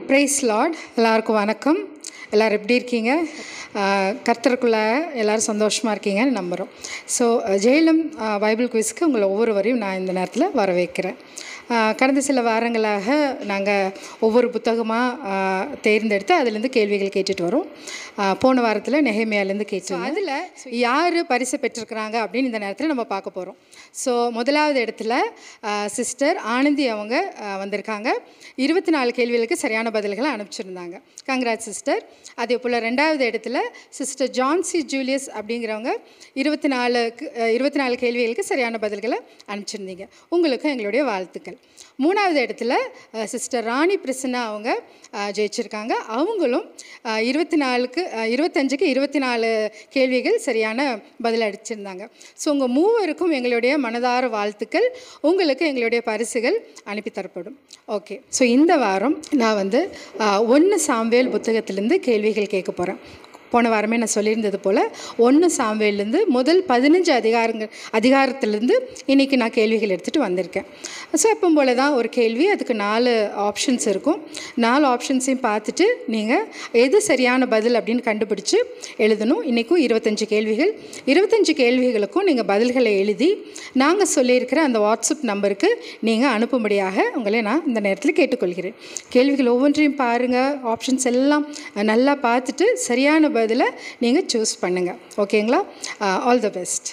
price Lord எல்லாருக்கும் வணக்கம் எல்லோரும் எப்படி இருக்கீங்க ஆஹ் கர்த்தருக்குள்ள எல்லாரும் சந்தோஷமாக இருக்கீங்கன்னு நம்புகிறோம் ஸோ ஜெயலம் ஆஹ் பைபிள் குவிஸ்க்கு உங்களை ஒவ்வொருவரையும் நான் இந்த நேரத்தில் வரவேற்கிறேன் ஆஹ் கடந்த சில வாரங்களாக நாங்கள் ஒவ்வொரு புத்தகமாக தேர்ந்தெடுத்து அதுலேருந்து கேள்விகள் கேட்டுட்டு வரோம் ஆஹ் போன வாரத்தில் நெஹேமியாலேருந்து கேட்டோம் அதில் யார் பரிசு பெற்றிருக்கிறாங்க அப்படின்னு இந்த நேரத்தில் நம்ம பார்க்க போகிறோம் ஸோ முதலாவது இடத்துல சிஸ்டர் ஆனந்தி அவங்க ஆஹ் வந்திருக்காங்க இருபத்தி நாலு கேள்விகளுக்கு சரியான பதில்களை அனுப்பிச்சிருந்தாங்க கங்க்ராட் சிஸ்டர் அதே போல் ரெண்டாவது இடத்துல சிஸ்டர் ஜான்சி ஜூலியஸ் அப்படிங்கிறவங்க இருபத்தி நாலுக்கு இருபத்தி நாலு கேள்விகளுக்கு சரியான பதில்களை அனுப்பிச்சிருந்தீங்க உங்களுக்கும் எங்களுடைய வாழ்த்துக்கள் மூணாவது இடத்துல சிஸ்டர் ராணி பிரசன்னா அவங்க அஹ், ஜெயிச்சிருக்காங்க அவங்களும் அஹ், இருபத்தி நாலுக்கு அஹ், இருபத்தஞ்சுக்கு இருபத்தி நாலு கேள்விகள் சரியான பதில் அடிச்சிருந்தாங்க ஸோ உங்கள் மூவருக்கும் எங்களுடைய மனதார வாழ்த்துக்கள் உங்களுக்கு எங்களுடைய பரிசுகள் அனுப்பி தரப்படும் ஓகே ஸோ இந்த வாரம் நான் வந்து ஒன்று சாம்பேல் புத்தகத்திலேருந்து கேள்விகள் கேட்க போகிறேன் போன வாரமே நான் சொல்லியிருந்தது போல் ஒன்று சாம்பேல்லேருந்து முதல் பதினஞ்சு அதிகாரங்கள் அதிகாரத்திலேருந்து இன்றைக்கி நான் கேள்விகள் எடுத்துகிட்டு வந்திருக்கேன் ஸோ எப்போ போல தான் ஒரு கேள்வி அதுக்கு நாலு ஆப்ஷன்ஸ் இருக்கும் நாலு ஆப்ஷன்ஸையும் பார்த்துட்டு நீங்கள் எது சரியான பதில் அப்படின்னு கண்டுபிடிச்சு எழுதணும் இன்றைக்கும் இருபத்தஞ்சு கேள்விகள் இருபத்தஞ்சு கேள்விகளுக்கும் நீங்கள் பதில்களை எழுதி நாங்கள் சொல்லியிருக்கிற அந்த வாட்ஸ்அப் நம்பருக்கு நீங்கள் அனுப்பும்படியாக உங்களை நான் இந்த நேரத்தில் கேட்டுக்கொள்கிறேன் கேள்விகள் ஒவ்வொன்றையும் பாருங்கள் ஆப்ஷன்ஸ் எல்லாம் நல்லா பார்த்துட்டு சரியான பதிலை நீங்கள் சூஸ் பண்ணுங்கள் ஓகேங்களா ஆல் த பெஸ்ட்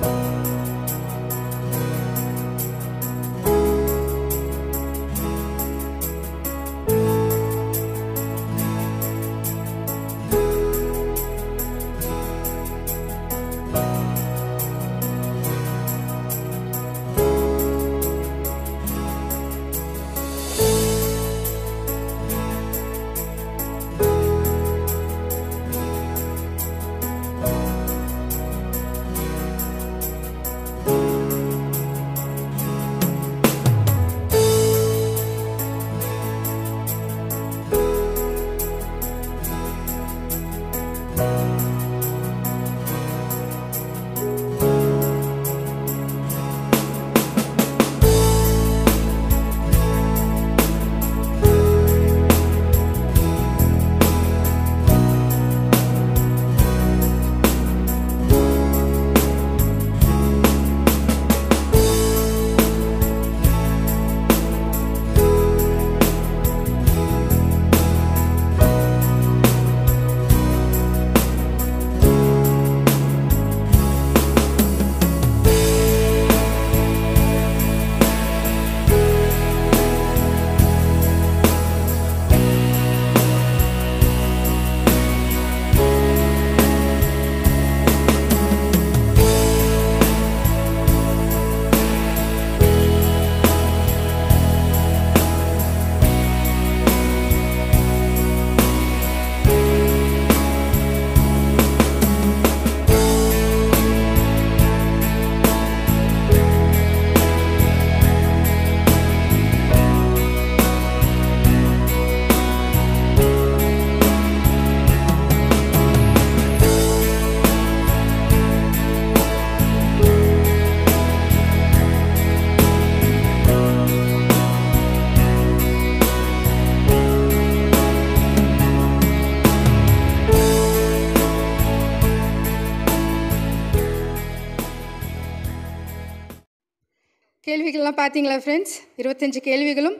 கேள்விகள்லாம் பார்த்தீங்களா ஃப்ரெண்ட்ஸ் இருபத்தஞ்சு கேள்விகளும்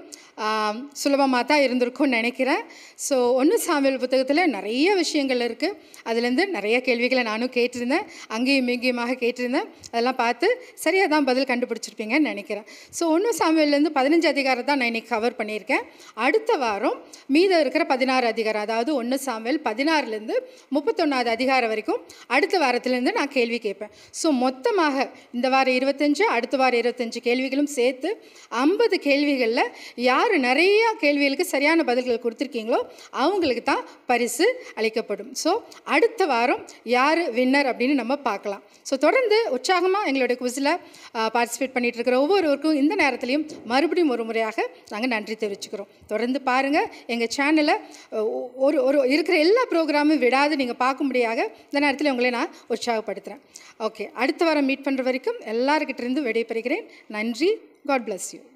சுலபமாக தான் இருந்திருக்கும்னு நினைக்கிறேன் ஸோ ஒன்று சாமியல் புத்தகத்தில் நிறைய விஷயங்கள் இருக்குது அதுலேருந்து நிறைய கேள்விகளை நானும் கேட்டிருந்தேன் அங்கேயும் இங்கேயுமாக கேட்டிருந்தேன் அதெல்லாம் பார்த்து சரியாக தான் பதில் கண்டுபிடிச்சிருப்பீங்கன்னு நினைக்கிறேன் ஸோ ஒன்று சாமியல்லேருந்து பதினஞ்சு அதிகாரம் தான் நான் இன்றைக்கி கவர் பண்ணியிருக்கேன் அடுத்த வாரம் மீதம் இருக்கிற பதினாறு அதிகாரம் அதாவது ஒன்று சாமியல் பதினாறுலேருந்து முப்பத்தொன்னாவது அதிகாரம் வரைக்கும் அடுத்த வாரத்துலேருந்து நான் கேள்வி கேட்பேன் ஸோ மொத்தமாக இந்த வாரம் இருபத்தஞ்சு அடுத்த வாரம் இருபத்தஞ்சு கேள்விகளும் சேர்த்து ஐம்பது கேள்விகளில் யார் நிறைய கேள்விகளுக்கு சரியான பதில்கள் கொடுத்துருக்கீங்களோ அவங்களுக்கு தான் பரிசு அளிக்கப்படும் ஸோ அடுத்த வாரம் யார் வின்னர் அப்படின்னு நம்ம பார்க்கலாம் ஸோ தொடர்ந்து உற்சாகமாக எங்களுடைய குவிஸில் பார்ட்டிசிபேட் பண்ணிட்டு இருக்கிற ஒவ்வொருவருக்கும் இந்த நேரத்துலையும் மறுபடியும் ஒரு முறையாக நாங்கள் நன்றி தெரிவிச்சுக்கிறோம் தொடர்ந்து பாருங்கள் எங்கள் சேனலை ஒரு ஒரு இருக்கிற எல்லா ப்ரோக்ராமும் விடாது நீங்கள் பார்க்கும்படியாக இந்த நேரத்தில் உங்களை நான் உற்சாகப்படுத்துகிறேன் ஓகே அடுத்த வாரம் மீட் பண்ணுற வரைக்கும் எல்லாருக்கிட்ட இருந்து விடைபெறுகிறேன் நன்றி காட் bless யூ